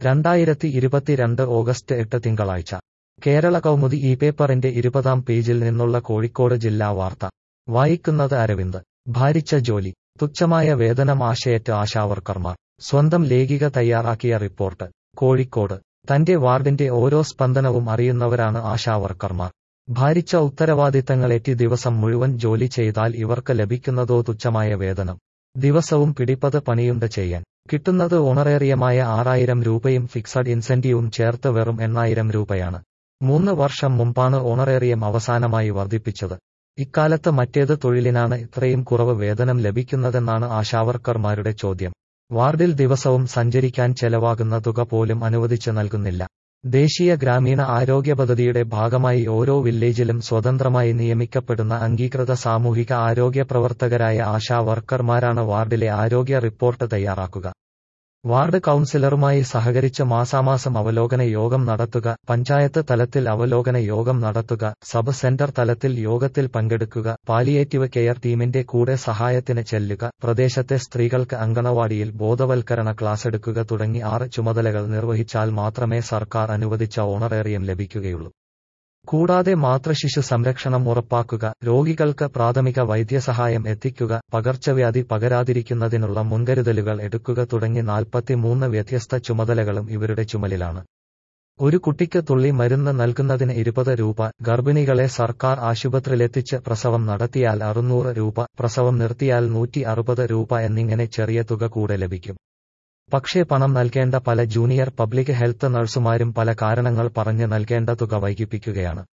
രണ്ടായിരത്തി ഇരുപത്തിരണ്ട് ഓഗസ്റ്റ് എട്ട് തിങ്കളാഴ്ച കേരള കൗമുദി ഈ പേപ്പറിന്റെ ഇരുപതാം പേജിൽ നിന്നുള്ള കോഴിക്കോട് ജില്ലാ വാർത്ത വായിക്കുന്നത് അരവിന്ദ് ഭാരിച്ച ജോലി തുച്ഛമായ വേതനം ആശയറ്റ് ആശാവർക്കർമാർ സ്വന്തം ലേഖിക തയ്യാറാക്കിയ റിപ്പോർട്ട് കോഴിക്കോട് തന്റെ വാർഡിന്റെ ഓരോ സ്പന്ദനവും അറിയുന്നവരാണ് ആശാവർക്കർമാർ ഭാരിച്ച ഉത്തരവാദിത്തങ്ങളേറ്റി ദിവസം മുഴുവൻ ജോലി ചെയ്താൽ ഇവർക്ക് ലഭിക്കുന്നതോ തുച്ഛമായ വേതനം ദിവസവും പിടിപ്പത് പണിയുണ്ട് ചെയ്യാൻ കിട്ടുന്നത് ഓണറേറിയമായ ആറായിരം രൂപയും ഫിക്സഡ് ഇൻസെന്റീവും ചേർത്ത് വെറും എണ്ണായിരം രൂപയാണ് മൂന്ന് വർഷം മുമ്പാണ് ഓണറേറിയം അവസാനമായി വർദ്ധിപ്പിച്ചത് ഇക്കാലത്ത് മറ്റേത് തൊഴിലിനാണ് ഇത്രയും കുറവ് വേതനം ലഭിക്കുന്നതെന്നാണ് ആശാവർക്കർമാരുടെ ചോദ്യം വാർഡിൽ ദിവസവും സഞ്ചരിക്കാൻ ചെലവാകുന്ന തുക പോലും അനുവദിച്ച് നൽകുന്നില്ല ദേശീയ ഗ്രാമീണ ആരോഗ്യ പദ്ധതിയുടെ ഭാഗമായി ഓരോ വില്ലേജിലും സ്വതന്ത്രമായി നിയമിക്കപ്പെടുന്ന അംഗീകൃത സാമൂഹിക ആരോഗ്യ പ്രവർത്തകരായ ആശാ വർക്കർമാരാണ് വാർഡിലെ ആരോഗ്യ റിപ്പോർട്ട് തയ്യാറാക്കുക വാർഡ് കൌൺസിലറുമായി സഹകരിച്ച് മാസാമാസം അവലോകന യോഗം നടത്തുക പഞ്ചായത്ത് തലത്തിൽ അവലോകന യോഗം നടത്തുക സബ് സെന്റർ തലത്തിൽ യോഗത്തിൽ പങ്കെടുക്കുക പാലിയേറ്റീവ് കെയർ ടീമിന്റെ കൂടെ സഹായത്തിന് ചെല്ലുക പ്രദേശത്തെ സ്ത്രീകൾക്ക് അങ്കണവാടിയിൽ ബോധവൽക്കരണ ക്ലാസ് എടുക്കുക തുടങ്ങി ആറ് ചുമതലകൾ നിർവഹിച്ചാൽ മാത്രമേ സർക്കാർ അനുവദിച്ച ഓണറേറിയം ലഭിക്കുകയുള്ളൂ കൂടാതെ മാതൃശിശു സംരക്ഷണം ഉറപ്പാക്കുക രോഗികൾക്ക് പ്രാഥമിക വൈദ്യസഹായം എത്തിക്കുക പകർച്ചവ്യാധി പകരാതിരിക്കുന്നതിനുള്ള മുൻകരുതലുകൾ എടുക്കുക തുടങ്ങി നാൽപ്പത്തിമൂന്ന് വ്യത്യസ്ത ചുമതലകളും ഇവരുടെ ചുമലിലാണ് ഒരു കുട്ടിക്ക് തുള്ളി മരുന്ന് നൽകുന്നതിന് ഇരുപത് രൂപ ഗർഭിണികളെ സർക്കാർ ആശുപത്രിയിലെത്തിച്ച് പ്രസവം നടത്തിയാൽ അറുന്നൂറ് രൂപ പ്രസവം നിർത്തിയാൽ നൂറ്റി അറുപത് രൂപ എന്നിങ്ങനെ ചെറിയ തുക കൂടെ ലഭിക്കും പക്ഷേ പണം നൽകേണ്ട പല ജൂനിയർ പബ്ലിക് ഹെൽത്ത് നഴ്സുമാരും പല കാരണങ്ങൾ പറഞ്ഞ് നൽകേണ്ട തുക വൈകിപ്പിക്കുകയാണ്